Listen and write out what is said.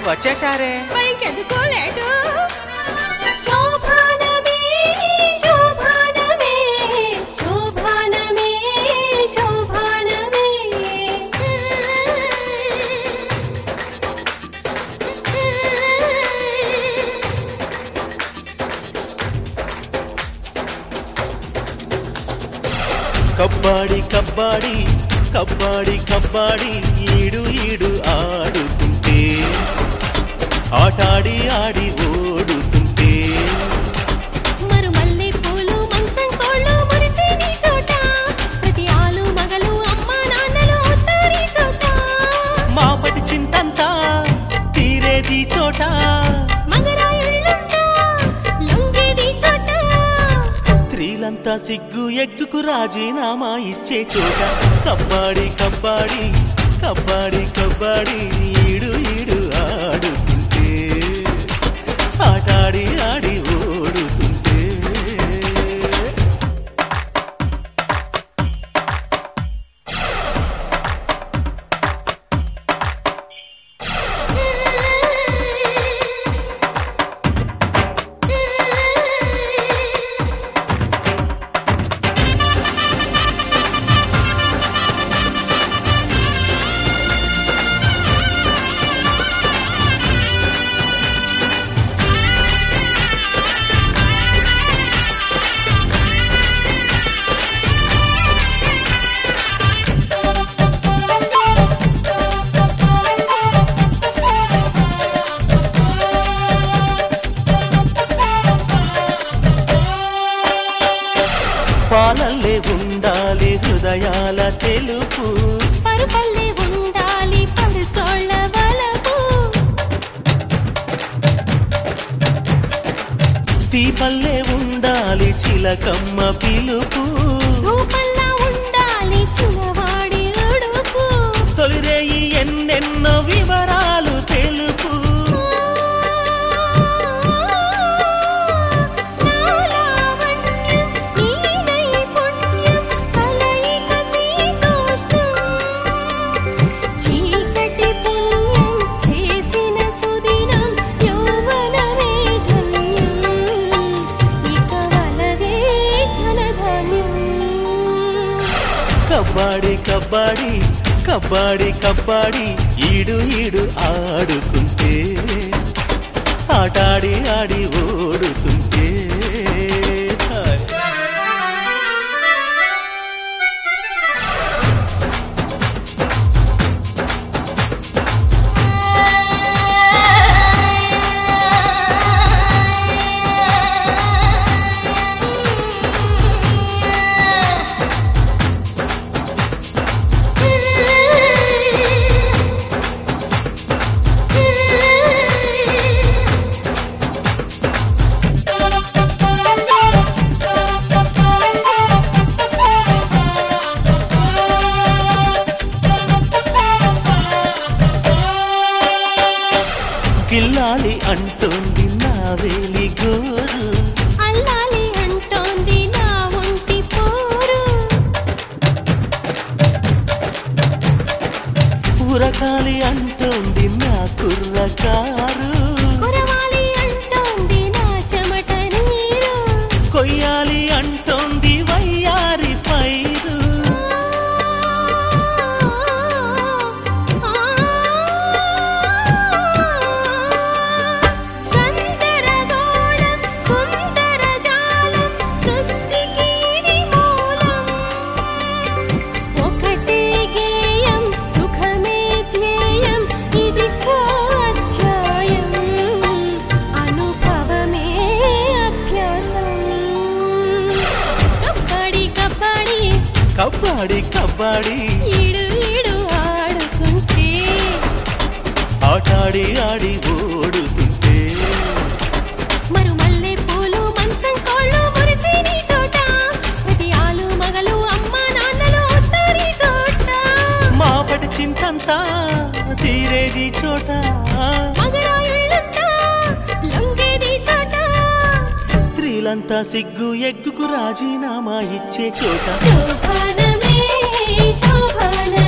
వచ్చేసారే మరి ఇంకెందుకు లేటు శోభానమే శోభానమే శోభానమే శోభానమే కబ్బాడి కబ్బాడి కబ్బాడి కబ్బాడి ఈడు ఈడు ఆడుతుంటే ఆటాడి ఆడి ఓడుతుంటే మరు మల్లె పూలు మంచం కోళ్ళు మురిసే నీ చోట ప్రతి ఆలు మగలు అమ్మ నాన్నలు వస్తారీ చోట మాపటి చింతంతా తీరేది చోట మగరాయుళ్ళుంటా లొంగేది చోట స్త్రీలంతా సిగ్గు ఎగ్గుకు రాజీనామా ఇచ్చే చోట కబ్బాడి కబ్బాడి కబ్బాడి కబ్బాడి ఈడు ఈడు ఆడుతుంటే ఆటాడి ఆడి ఓడుతుంటే పాలల్లే ఉండాలి హృదయాల తెలుపు పరుపల్లె ఉండాలి పడుచోళ్ళ వలపు తీపల్లే ఉండాలి చిలకమ్మ పిలుపు ధూపల్లా ఉండాలి చిన్నవాడి ఉడుపు తొలిరేయి ఎన్నెన్నో వివరాలు తెలుపు లాలావణ్యం, నీ నైపుణ్యం, కలయిక శీతోష్ణం. చీకటి పుణ్యం చేసిన సుదినం యౌవనమే ధన్యం. ఇక వలదే ధనధాన్యం. కబ్బాడి కబ్బాడి కబ్బాడి కబ్బాడి ఈడు ఈడు ఆడుకుంటే ఆటాడి ఆడి ఓడుతుంటే హాయ్. గిల్లాలి అంటుంది నా వేలి గోరు అల్లాలి అంటోంది నా ఒంటి పోరు ఉరకాలి అంటుంది నా కుర్రకారు కురవాలి అంటోంది నా చెమట నీరు కొయ్యాలి అంటోంది వయ్యారి పైరు గందరగోళం సుందరజాలం సృష్టికి ఇది మూలం ఒకటే గేయం సుఖమే ధ్యేయం ఇది అధ్యాయం అనుభవమే అభ్యాసం కబడ్డీ కబడ్డీ కబ్బాడి కబ్బాడి ఈడు ఈడు ఆడుకుంటే ఆటాడి ఆడి ఓడుతుంటే మరు మల్లె పూలు మంచం కోళ్ళు మురిసే నీ చోట ప్రతి ఆలు మగలు అమ్మ నాన్నలు వస్తారీ చోట మాపటి చింతంతా తీరేది చోట మగరాయుళ్ళంతా లొంగేది చోట స్త్రీలంతా సిగ్గు ఎగ్గుకు రాజీనామా ఇచ్చే చోట శోభానమే శోభానమే